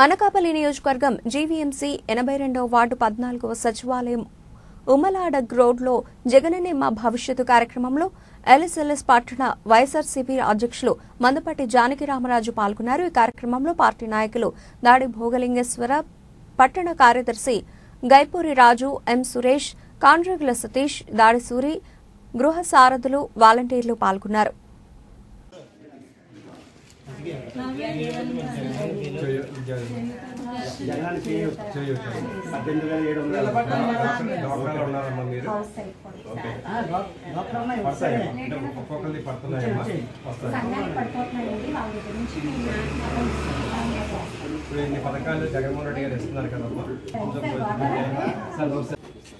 అనకాపల్లి నియోజకవర్గం జీవీఎంసీ ఎనభై రెండవ వార్డు పద్నాలుగవ సచివాలయం ఉమలాడగ్ రోడ్లో జగననే మా భవిష్యత్తు కార్యక్రమంలో ఎల్ఎస్ఎల్ఎస్ పట్టణ వైఎస్ఆర్సీపీ అధ్యక్షులు మందపట్టి జానకి రామరాజు పాల్గొన్నారు ఈ కార్యక్రమంలో పార్టీ నాయకులు దాడి భోగలింగేశ్వర పట్టణ కార్యదర్శి గైపూరి రాజు ఎం సురేష్ కాండ్రగుల సతీష్ దాడి సూరి గృహ సారథులు వాలంటీర్లు పాల్గొన్నారు జగనానికి పద్దెనిమిది వేల ఏడు వందల డాక్టర్లు ఉన్నారమ్మా మీరు ఓకే పడతాయి అంటే ఒక్కొక్కరిది పడుతున్నాయమ్మా వస్తాయి సంఘానికి పడిపోతున్నాయండి వాళ్ళ దగ్గర నుంచి మేము ఇప్పుడు ఇన్ని పథకాలు జగన్మోహన్ రెడ్డి గారు ఇస్తున్నారు కదమ్మా సార్ నమస్తే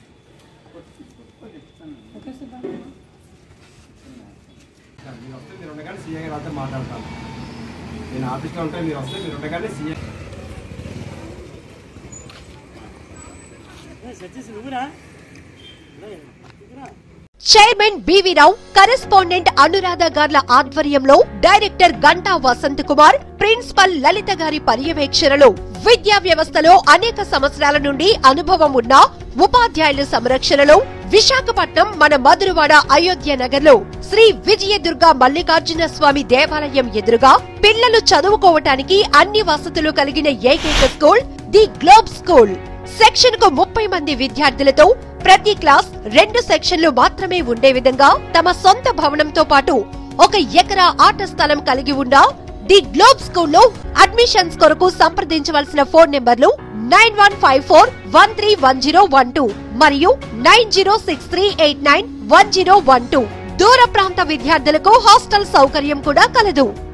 సార్, మీరు వస్తే మీరు ఉండగానే సీఏ గారు అంతా మాట్లాడతాను నేను ఆఫీస్లో ఉంటే మీరు వస్తే మీరు ఉండగానే CA chairman BV Rao correspondent Anuradha గార్ల ఆధ్వర్యంలో డైరెక్టర్ గంటా వసంత్ కుమార్ ప్రిన్సిపల్ లలిత గారి పర్యవేక్షణలో విద్యా వ్యవస్థలో అనేక సంవత్సరాల నుండి అనుభవం ఉన్న ఉపాధ్యాయుల సంరక్షణలో విశాఖపట్నం మన మధురవాడ అయోధ్య నగర్లో శ్రీ విజయదుర్గ మల్లికార్జున స్వామి దేవాలయం ఎదురుగా పిల్లలు చదువుకోవటానికి అన్ని వసతులు కలిగిన ఏకైక school the globe school section కు ముప్పై మంది విద్యార్థులతో ప్రతి క్లాస్ రెండు సెక్షన్లు మాత్రమే ఉండే విధంగా తమ సొంత భవనంతో పాటు ఒక ఎకరా ఆట స్థలం కలిగి ఉన్న ది గ్లోబ్ స్కూల్లో అడ్మిషన్స్ కొరకు సంప్రదించవలసిన ఫోన్ నెంబర్లు nine one five four one three one zero one two మరియు nine zero six three eight nine one zero one two దూర ప్రాంత విద్యార్థులకు హాస్టల్ సౌకర్యం కూడా కలదు